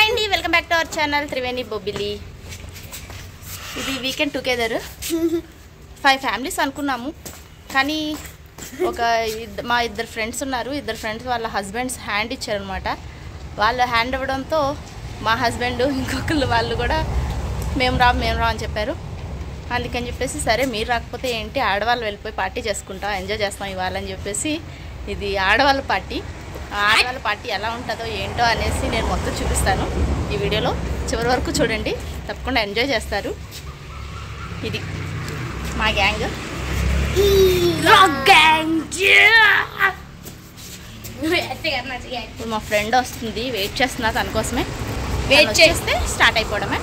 Hi అండి welcome back to our channel Triveni Bobbili ఇది weekend together five families అనుకున్నాము కానీ ఒక ఇద్ద- మా ఇద్దరు ఫ్రెండ్స్ ఉన్నారు ఇద్దరు ఫ్రెండ్స్ వాళ్ళ హస్బెండ్స్ హ్యాండ్ ఇచ్చారనమాట వాళ్ళు హ్యాండ్ ఇవ్వడంతో మా హస్బెండ్ ఇంకొకళ్ళు వాళ్ళు కూడా మేము రా మేము రా అని చెప్పారు అందుకని చెప్పేసి సరే మీరు రాకపోతే ఏంటి ఆడవాళ్ళు వెళ్ళిపోయి పార్టీ చేసుకుంటాం ఎంజాయ్ చేస్తాం ఇవాళ అని చెప్పేసి ఇది ఆడవాళ్ళ పార్టీ ఆ ఆడవాళ్ళ పార్టీ ఎలా ఉంటుందో ఏంటో అనేసి నేను మొత్తం చూపిస్తాను ఈ వీడియోలో చివరి వరకు చూడండి తప్పకుండా ఎంజాయ్ చేస్తారు ఇది మా గ్యాంగ్ ఇప్పుడు మా ఫ్రెండ్ వస్తుంది వెయిట్ చేస్తున్నా తన కోసమే Wait వెయిట్ చేయి. చేస్తే స్టార్ట్ అయిపోవడమే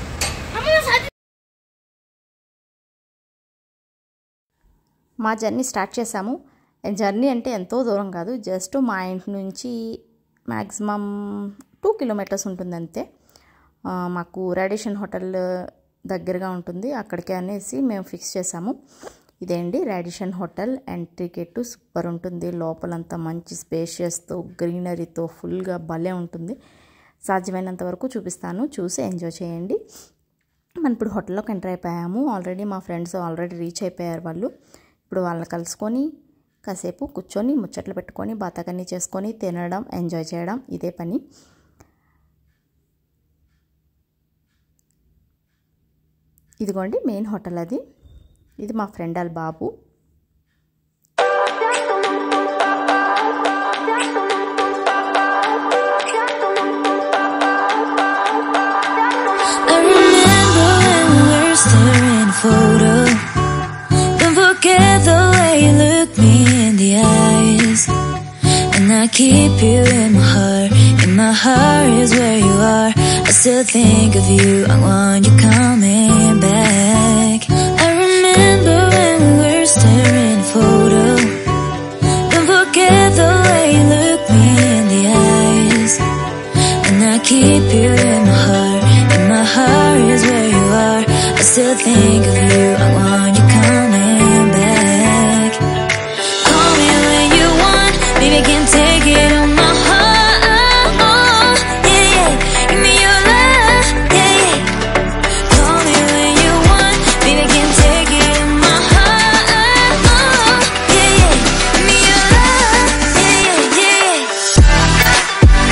మా జర్నీ స్టార్ట్ చేసాము జర్నీ అంటే ఎంతో దూరం కాదు జస్ట్ మా ఇంటి నుంచి మ్యాక్సిమం టూ కిలోమీటర్స్ ఉంటుంది అంతే ఆ, మాకు రాడిషన్ హోటల్ దగ్గరగా ఉంటుంది అక్కడికే అనేసి మేము ఫిక్స్ చేసాము ఇదేంటి Radisson hotel entry gate super ఉంటుంది లోపలంతా మంచి స్పేషియస్తో గ్రీనరీతో ఫుల్గా భలే ఉంటుంది సాధ్యమైనంత వరకు చూపిస్తాను చూసి ఎంజాయ్ చేయండి మనం ఇప్పుడు హోటల్లోకి ఎంటర్ అయిపోయాము ఆల్రెడీ మా ఫ్రెండ్స్ ఆల్రెడీ రీచ్ అయిపోయారు వాళ్ళు ఇప్పుడు వాళ్ళని కలుసుకొని కాసేపు కూర్చొని ముచ్చట్లు పెట్టుకొని బాతకన్నీ చేసుకొని తినడం ఎంజాయ్ చేయడం ఇదే పని ఇదిగోండి మెయిన్ హోటల్ అది ఇది మా ఫ్రెండ్ వాళ్ళ బాబు I remember when we were staring a photo. Don't forget the way you look me in the eyes. And I keep you in my heart. In my heart is where you are. I still think of you. I want you coming back. I remember when we were staring a photo. Don't forget the way you look me in the eyes. And I keep you in my heart. In my heart is where you are. I still think of you. I want you coming back. Call me when you want. Baby, I can take it on my heart. Yeah, yeah. Give me your love. Yeah, yeah. Call me when you want. Baby, I can take it on my heart. Yeah, yeah. Give me your love. Yeah, yeah, yeah.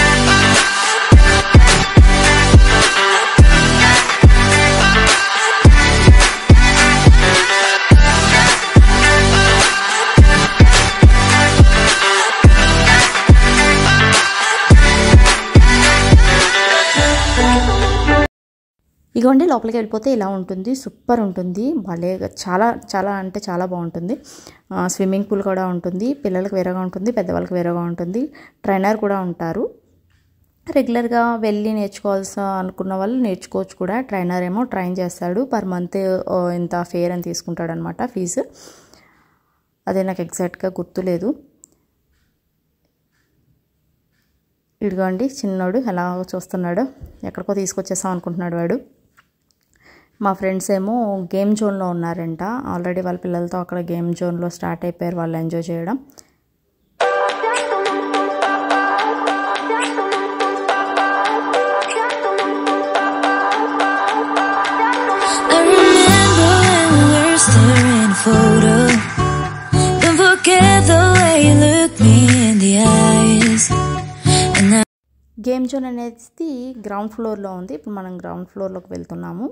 ఇగోండి లోపలికి వెళ్ళిపోతే ఇలా ఉంటుంది super ఉంటుంది భలే చాలా చాలా అంటే చాలా బాగుంటుంది ఆ, స్విమ్మింగ్ పూల్ కూడా ఉంటుంది పిల్లలకు వేరేగా ఉంటుంది పెద్దవాళ్ళకి వేరేగా ఉంటుంది ట్రైనర్ కూడా ఉంటారు రెగ్యులర్గా వెళ్ళి నేర్చుకోవాల్సి అనుకున్న వాళ్ళు నేర్చుకోవచ్చు కూడా ట్రైనర్ ఏమో ట్రైన్ చేస్తాడు పర్ మంత్ ఇంత ఫేర్ అని తీసుకుంటాడు అనమాట ఫీజు అదే నాకు ఎగ్జాక్ట్గా గుర్తులేదు ఇదిగోండి చిన్నోడు ఎలా చూస్తున్నాడు ఎక్కడికో తీసుకొచ్చేసాం అనుకుంటున్నాడు వాడు మా ఫ్రెండ్స్ ఏమో గేమ్ జోన్లో ఉన్నారంట ఆల్రెడీ వాళ్ళ పిల్లలతో అక్కడ గేమ్ జోన్లో స్టార్ట్ అయిపోయారు వాళ్ళు ఎంజాయ్ చేయడం I remember when we were staring a photo. Don't forget the way you look me in the eyes. And I game zone అనేది గ్రౌండ్ ఫ్లోర్లో ఉంది ఇప్పుడు మనం గ్రౌండ్ ఫ్లోర్లోకి వెళ్తున్నాము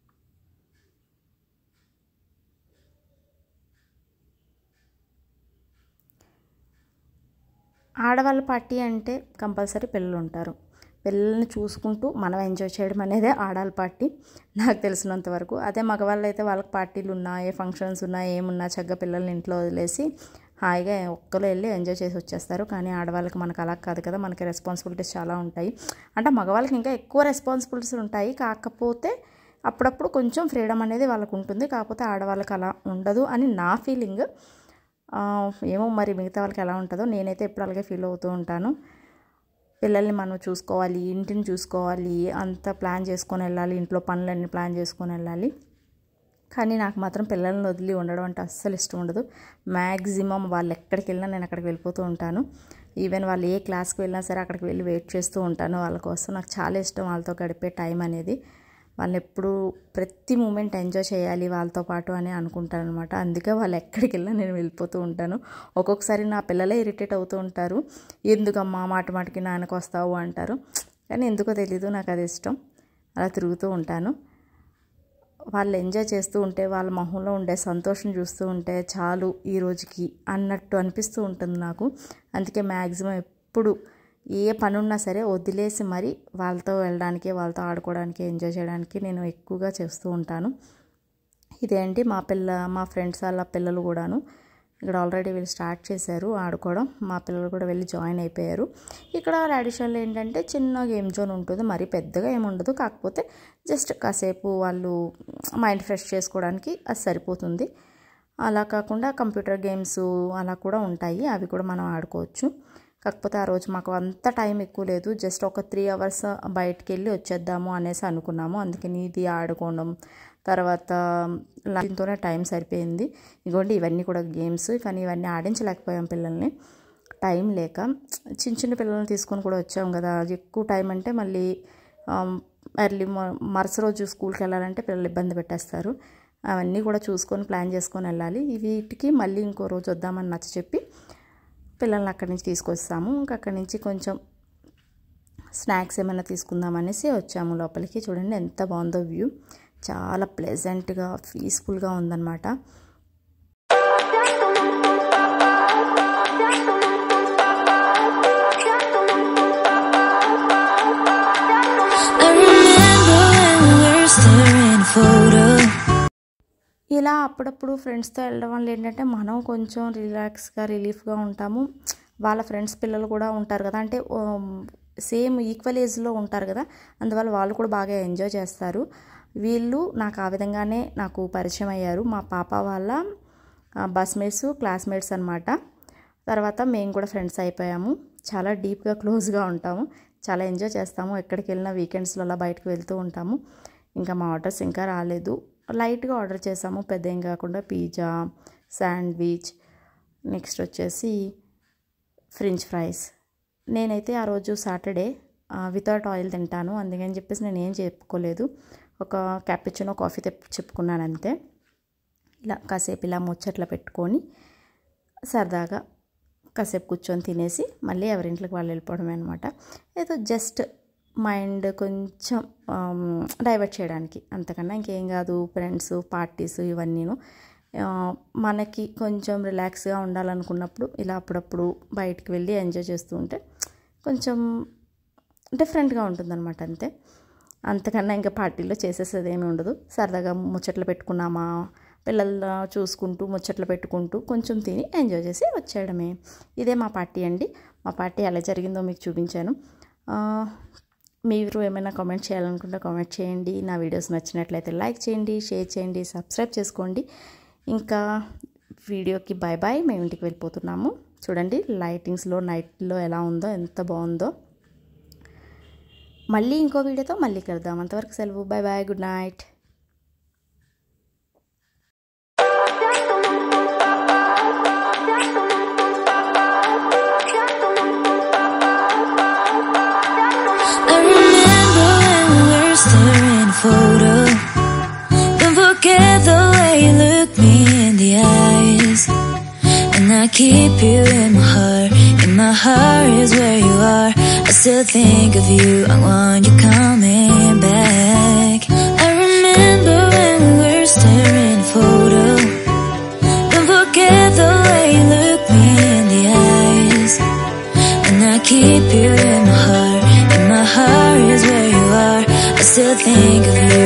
ఆడవాళ్ళ పార్టీ అంటే కంపల్సరీ పిల్లలు ఉంటారు పిల్లల్ని చూసుకుంటూ మనం ఎంజాయ్ చేయడం అనేదే ఆడవాళ్ళ పార్టీ నాకు తెలిసినంత వరకు అదే మగవాళ్ళు అయితే వాళ్ళకి పార్టీలు ఉన్నా ఏ ఫంక్షన్స్ ఉన్నా ఏమున్నా చక్కగా పిల్లల్ని ఇంట్లో వదిలేసి హాయిగా ఒక్కరు వెళ్ళి ఎంజాయ్ చేసి వచ్చేస్తారు కానీ ఆడవాళ్ళకి మనకు అలా కాదు కదా మనకి రెస్పాన్సిబిలిటీస్ చాలా ఉంటాయి అంటే మగవాళ్ళకి ఇంకా ఎక్కువ రెస్పాన్సిబిలిటీస్ ఉంటాయి కాకపోతే అప్పుడప్పుడు కొంచెం ఫ్రీడమ్ అనేది వాళ్ళకు ఉంటుంది కాకపోతే ఆడవాళ్ళకి అలా ఉండదు అని నా ఫీలింగ్ ఆ, ఏమో మరి మిగతా వాళ్ళకి ఎలా ఉంటుందో నేనైతే ఎప్పుడు అలాగే ఫీల్ అవుతూ ఉంటాను పిల్లల్ని మనం చూసుకోవాలి ఇంటిని చూసుకోవాలి అంతా ప్లాన్ చేసుకొని వెళ్ళాలి ఇంట్లో పనులన్నీ ప్లాన్ చేసుకొని వెళ్ళాలి కానీ నాకు మాత్రం పిల్లల్ని వదిలి ఉండడం అంటే అస్సలు ఇష్టం ఉండదు మ్యాక్సిమం వాళ్ళు ఎక్కడికి వెళ్ళినా నేను అక్కడికి వెళ్ళిపోతూ ఉంటాను ఈవెన్ వాళ్ళు ఏ క్లాస్కి వెళ్ళినా సరే అక్కడికి వెళ్ళి వెయిట్ చేస్తూ ఉంటాను వాళ్ళ కోసం నాకు చాలా ఇష్టం వాళ్ళతో గడిపే టైం అనేది వాళ్ళు ఎప్పుడు ప్రతి మూమెంట్ ఎంజాయ్ చేయాలి వాళ్ళతో పాటు అని అనుకుంటాను అనమాట అందుకే వాళ్ళు ఎక్కడికి వెళ్ళినా నేను వెళ్ళిపోతూ ఉంటాను ఒక్కొక్కసారి నా పిల్లలే ఇరిటేట్ అవుతూ ఉంటారు ఎందుకమ్మా మాట మాటకి నాన్నకు వస్తావు అంటారు కానీ ఎందుకో తెలీదు నాకు అది ఇష్టం అలా తిరుగుతూ ఉంటాను వాళ్ళు ఎంజాయ్ చేస్తూ ఉంటే వాళ్ళ మొహంలో ఉండే సంతోషం చూస్తూ ఉంటే చాలు ఈ రోజుకి అన్నట్టు అనిపిస్తూ ఉంటుంది నాకు అందుకే మ్యాక్సిమం ఎప్పుడు ఏ పని ఉన్నా సరే వదిలేసి మరి వాళ్ళతో వెళ్ళడానికి వాళ్ళతో ఆడుకోవడానికి ఎంజాయ్ చేయడానికి నేను ఎక్కువగా చేస్తూ ఉంటాను ఇదేంటి మా పిల్ల మా ఫ్రెండ్స్ వాళ్ళ పిల్లలు కూడాను ఇక్కడ ఆల్రెడీ వీళ్ళు స్టార్ట్ చేశారు ఆడుకోవడం మా పిల్లలు కూడా వెళ్ళి జాయిన్ అయిపోయారు ఇక్కడ రాడిషన్లో ఏంటంటే చిన్న గేమ్ జోన్ ఉంటుంది మరి పెద్దగా ఏమి ఉండదు కాకపోతే జస్ట్ కాసేపు వాళ్ళు మైండ్ ఫ్రెష్ చేసుకోవడానికి అది సరిపోతుంది అలా కాకుండా కంప్యూటర్ గేమ్స్ అలా కూడా ఉంటాయి అవి కూడా మనం ఆడుకోవచ్చు కాకపోతే ఆ రోజు మాకు అంత టైం ఎక్కువ లేదు జస్ట్ ఒక త్రీ అవర్స్ బయటికి వెళ్ళి వచ్చేద్దాము అనేసి అనుకున్నాము అందుకని ఇది ఆడుకోవడం తర్వాత దీంతోనే టైం సరిపోయింది ఇగోండి ఇవన్నీ కూడా గేమ్స్ కానీ ఇవన్నీ ఆడించలేకపోయాం పిల్లల్ని టైం లేక చిన్న చిన్న పిల్లల్ని తీసుకొని కూడా వచ్చాం కదా ఎక్కువ టైం అంటే మళ్ళీ ఎర్లీ మరుస రోజు స్కూల్కి వెళ్ళాలంటే పిల్లలు ఇబ్బంది పెట్టేస్తారు అవన్నీ కూడా చూసుకొని ప్లాన్ చేసుకొని వెళ్ళాలి వీటికి మళ్ళీ ఇంకో రోజు వద్దామని నచ్చ చెప్పి పిల్లల్ని అక్కడి నుంచి తీసుకొస్తాము ఇంకా అక్కడి నుంచి కొంచెం స్నాక్స్ ఏమైనా తీసుకుందాం అనేసి వచ్చాము లోపలికి చూడండి ఎంత బాగుందో వ్యూ చాలా ప్లెజెంట్గా పీస్ఫుల్గా ఉందన్నమాట I remember when we were staring a photo. ఇలా అప్పుడప్పుడు ఫ్రెండ్స్తో వెళ్ళడం వల్ల ఏంటంటే మనం కొంచెం రిలాక్స్గా రిలీఫ్గా ఉంటాము వాళ్ళ ఫ్రెండ్స్ పిల్లలు కూడా ఉంటారు కదా అంటే సేమ్ ఈక్వల్ ఏజ్లో ఉంటారు కదా అందువల్ల వాళ్ళు కూడా బాగా ఎంజాయ్ చేస్తారు వీళ్ళు నాకు ఆ విధంగానే నాకు పరిచయం అయ్యారు మా పాప వాళ్ళ బస్మేట్స్ క్లాస్మేట్స్ అనమాట తర్వాత మేము కూడా ఫ్రెండ్స్ అయిపోయాము చాలా డీప్గా క్లోజ్గా ఉంటాము చాలా ఎంజాయ్ చేస్తాము ఎక్కడికి వెళ్ళినా వీకెండ్స్లో అలా బయటకు వెళ్తూ ఉంటాము ఇంకా మా ఆర్డర్స్ ఇంకా రాలేదు లైట్గా ఆర్డర్ చేసాము పెద్ద ఏం కాకుండా పిజ్జా శాండ్విచ్ నెక్స్ట్ వచ్చేసి ఫ్రెంచ్ ఫ్రైస్ నేనైతే ఆ రోజు సాటర్డే వితౌట్ ఆయిల్ తింటాను అందుకని చెప్పేసి నేను ఏం చెప్పుకోలేదు ఒక క్యాపిచినో కాఫీ తెప్పి చెప్పుకున్నాను అంతే ఇలా కాసేపు ఇలా ముచ్చట్లు పెట్టుకొని సరదాగా కాసేపు కూర్చొని తినేసి మళ్ళీ ఎవరింట్లోకి వాళ్ళు వెళ్ళిపోవడమే అనమాట ఏదో జస్ట్ మైండ్ కొంచెం డైవర్ట్ చేయడానికి అంతకన్నా ఇంకేం కాదు ఫ్రెండ్స్ పార్టీస్ ఇవన్నీను మనకి కొంచెం రిలాక్స్గా ఉండాలనుకున్నప్పుడు ఇలా అప్పుడప్పుడు బయటికి వెళ్ళి ఎంజాయ్ చేస్తూ ఉంటే కొంచెం డిఫరెంట్గా ఉంటుందన్నమాట అంతే అంతకన్నా ఇంకా పార్టీలో చేసేసేది ఏమి ఉండదు సరదాగా ముచ్చట్లు పెట్టుకున్నామా పిల్లలు చూసుకుంటూ ముచ్చట్లు పెట్టుకుంటూ కొంచెం తిని ఎంజాయ్ చేసి వచ్చేయడమే ఇదే మా పార్టీ అండి మా పార్టీ ఎలా జరిగిందో మీకు చూపించాను మీరు ఏమైనా కామెంట్ చేయాలనుకుంటే కామెంట్ చేయండి నా వీడియోస్ నచ్చినట్లయితే లైక్ చేయండి షేర్ చేయండి సబ్స్క్రైబ్ చేసుకోండి ఇంకా వీడియోకి బాయ్ బాయ్ మేము ఇంటికి వెళ్ళిపోతున్నాము చూడండి లైటింగ్స్లో నైట్లో ఎలా ఉందో ఎంత బాగుందో మళ్ళీ ఇంకో వీడియోతో మళ్ళీ కలుద్దాం అంతవరకు సెలవు bye bye good night I remember when we were staring a photo. Don't forget the way you look me in the eyes. And I keep you in my heart. In my heart is where you are. I still think of you. I want you coming back. I remember when we were staring a photo. Don't forget the way you look me in the eyes. And I keep you in my heart. In my heart is where you are. I still think of you.